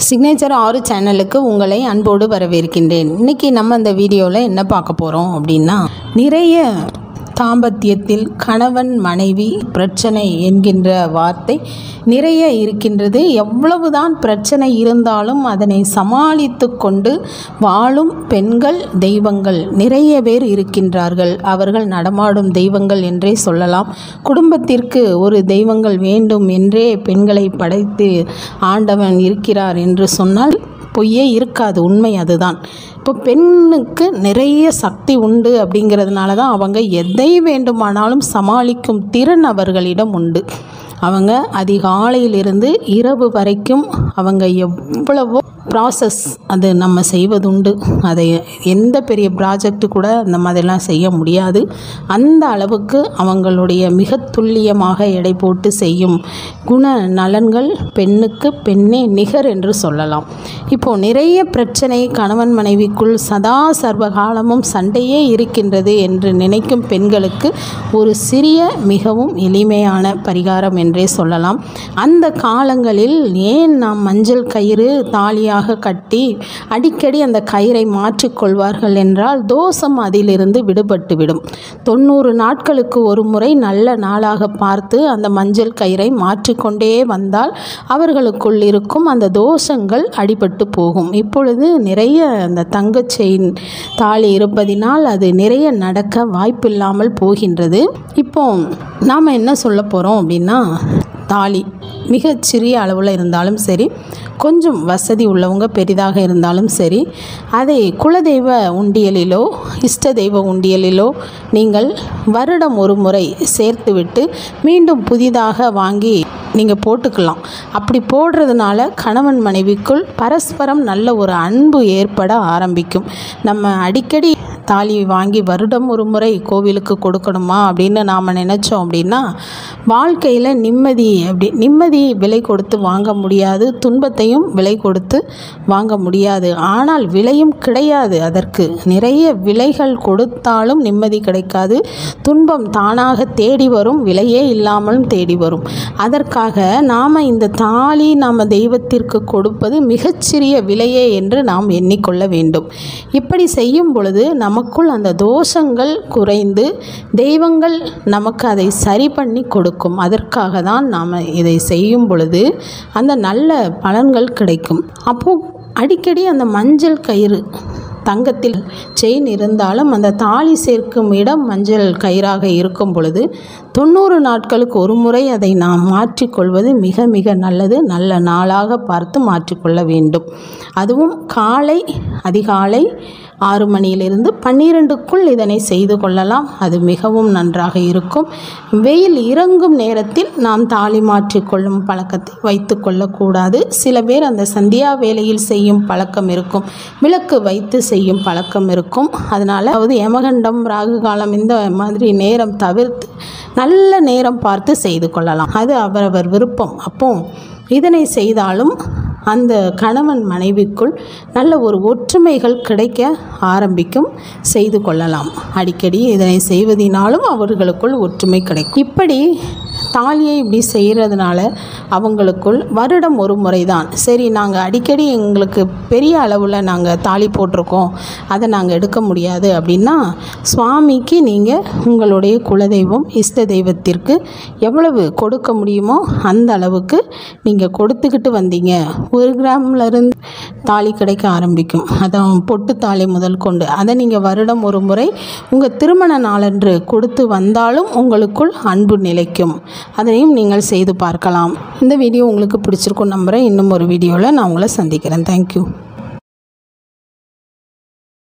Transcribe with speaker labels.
Speaker 1: signature ஆறு சேனலுக்கு உங்களை அன்போடு வரவேற்கின்றேன் இன்னைக்கு நம்ம இந்த வீடியோவில் என்ன பார்க்க போகிறோம் அப்படின்னா நிறைய தாம்பத்தியத்தில் கணவன் மனைவி பிரச்சனை என்கின்ற வார்த்தை நிறைய இருக்கின்றது எவ்வளவுதான் பிரச்சனை இருந்தாலும் அதனை சமாளித்து கொண்டு வாழும் பெண்கள் தெய்வங்கள் நிறைய பேர் இருக்கின்றார்கள் அவர்கள் நடமாடும் தெய்வங்கள் என்றே சொல்லலாம் குடும்பத்திற்கு ஒரு தெய்வங்கள் வேண்டும் என்றே பெண்களை படைத்து ஆண்டவன் இருக்கிறார் என்று சொன்னால் பொய்யே இருக்காது உண்மை அதுதான் இப்போ பெண்ணுக்கு நிறைய சக்தி உண்டு அப்படிங்கிறதுனால தான் அவங்க எதை வேண்டுமானாலும் சமாளிக்கும் திறன் அவர்களிடம் உண்டு அவங்க அதிகாலையிலிருந்து இரவு வரைக்கும் அவங்க எவ்வளவோ ப்ராசஸ் அது நம்ம செய்வதுண்டு அதை எந்த பெரிய ப்ராஜெக்ட் கூட அந்த மாதிரிலாம் செய்ய முடியாது அந்த அளவுக்கு அவங்களுடைய மிக துல்லியமாக எடை போட்டு செய்யும் குண நலன்கள் பெண்ணுக்கு பெண்ணே நிகர் என்று சொல்லலாம் இப்போது நிறைய பிரச்சனை கணவன் மனைவிக்குள் சதா சர்வகாலமும் சண்டையே இருக்கின்றது என்று நினைக்கும் பெண்களுக்கு ஒரு சிறிய மிகவும் எளிமையான பரிகாரம் என்றே சொல்லலாம் அந்த காலங்களில் ஏன் நாம் மஞ்சள் கயிறு தாலியாக கட்டி அடிக்கடி அந்த கயிறை மாற்றிக்கொள்வார்கள் என்றால் தோஷம் அதிலிருந்து விடுபட்டுவிடும் தொண்ணூறு நாட்களுக்கு ஒரு முறை நல்ல நாளாக பார்த்து அந்த மஞ்சள் கயிறை மாற்றிக்கொண்டே வந்தால் அவர்களுக்குள் இருக்கும் அந்த தோஷங்கள் அடிபட்டு போகும் இப்பொழுது நிறைய அந்த தங்கச் செயின் தாலி இருப்பதினால் அது நிறைய நடக்க வாய்ப்பில்லாமல் போகின்றது இப்போ நாம் என்ன சொல்ல போகிறோம் அப்படின்னா தாலி மிகச் சிறிய அளவில் இருந்தாலும் சரி கொஞ்சம் வசதி உள்ளவங்க பெரிதாக இருந்தாலும் சரி அதை குலதெய்வ உண்டியலிலோ இஷ்ட தெய்வ உண்டியலிலோ நீங்கள் வருடம் ஒரு முறை சேர்த்துவிட்டு மீண்டும் புதிதாக வாங்கி நீங்கள் போட்டுக்கலாம் அப்படி போடுறதுனால கணவன் மனைவிக்குள் பரஸ்பரம் நல்ல ஒரு அன்பு ஏற்பட ஆரம்பிக்கும் நம்ம அடிக்கடி தாலி வாங்கி வருடம் ஒரு முறை கோவிலுக்கு கொடுக்கணுமா அப்படின்னு நாம் நினச்சோம் அப்படின்னா வாழ்க்கையில் நிம்மதி அப்படி நிம்மதி விலை கொடுத்து வாங்க முடியாது துன்பத்தையும் விலை கொடுத்து வாங்க முடியாது ஆனால் விலையும் கிடையாது அதற்கு நிறைய விலைகள் கொடுத்தாலும் நிம்மதி கிடைக்காது துன்பம் தானாக தேடி வரும் விலையே இல்லாமலும் தேடி வரும் அதற்காக நாம் இந்த தாலி நாம் தெய்வத்திற்கு கொடுப்பது மிகச்சிறிய விலையே என்று நாம் எண்ணிக்கொள்ள வேண்டும் இப்படி செய்யும் பொழுது நமக்குள் அந்த தோஷங்கள் குறைந்து தெய்வங்கள் நமக்கு அதை சரி பண்ணி கொடுக்கும் அதற்காக தான் நாம் இதை செய்யும் பொழுது அந்த நல்ல பலன்கள் கிடைக்கும் அப்போது அடிக்கடி அந்த மஞ்சள் கயிறு தங்கத்தில் செயின் இருந்தாலும் அந்த தாலி சேர்க்கும் இடம் மஞ்சள் கயிறாக இருக்கும் பொழுது தொண்ணூறு நாட்களுக்கு ஒரு முறை அதை நாம் மாற்றிக்கொள்வது மிக மிக நல்லது நல்ல நாளாக பார்த்து மாற்றிக்கொள்ள வேண்டும் அதுவும் காலை அதிகாலை ஆறு மணியிலிருந்து பன்னிரெண்டுக்குள் இதனை செய்து கொள்ளலாம் அது மிகவும் நன்றாக இருக்கும் வெயில் இறங்கும் நேரத்தில் நாம் தாலி மாற்றிக்கொள்ளும் பழக்கத்தை வைத்து கொள்ளக்கூடாது சில பேர் அந்த சந்தியா வேளையில் செய்யும் பழக்கம் இருக்கும் விளக்கு வைத்து செய்யும் பழக்கம் இருக்கும் அதனால் அதாவது யமகண்டம் ராகு காலம் இந்த மாதிரி நேரம் தவிர்த்து நல்ல நேரம் பார்த்து செய்து கொள்ளலாம் அது அவரவர் விருப்பம் அப்போ இதனை செய்தாலும் அந்த கணவன் மனைவிக்குள் நல்ல ஒரு ஒற்றுமைகள் கிடைக்க ஆரம்பிக்கும் செய்து கொள்ளலாம் அடிக்கடி இதனை செய்வதினாலும் அவர்களுக்குள் ஒற்றுமை கிடைக்கும் இப்படி தாலியை இப்படி செய்கிறதுனால அவங்களுக்குள் வருடம் ஒரு முறை தான் சரி நாங்கள் அடிக்கடி எங்களுக்கு பெரிய அளவில் நாங்கள் தாலி போட்டிருக்கோம் அதை நாங்கள் எடுக்க முடியாது அப்படின்னா சுவாமிக்கு நீங்கள் உங்களுடைய குலதெய்வம் இஷ்ட தெய்வத்திற்கு எவ்வளவு கொடுக்க முடியுமோ அந்த அளவுக்கு நீங்கள் கொடுத்துக்கிட்டு வந்தீங்க ஒரு கிராம்லேருந்து தாலி கிடைக்க ஆரம்பிக்கும் அதான் பொட்டு தாலி முதல் கொண்டு அதை நீங்கள் வருடம் ஒரு முறை உங்கள் திருமண நாளன்று கொடுத்து வந்தாலும் உங்களுக்குள் அன்பு நிலைக்கும் அதனையும் நீங்கள் செய்து பார்க்கலாம் இந்த வீடியோ உங்களுக்கு பிடிச்சிருக்கும் நம்புகிறேன் இன்னும் ஒரு வீடியோவில் நான் உங்களை சந்திக்கிறேன் தேங்க்யூ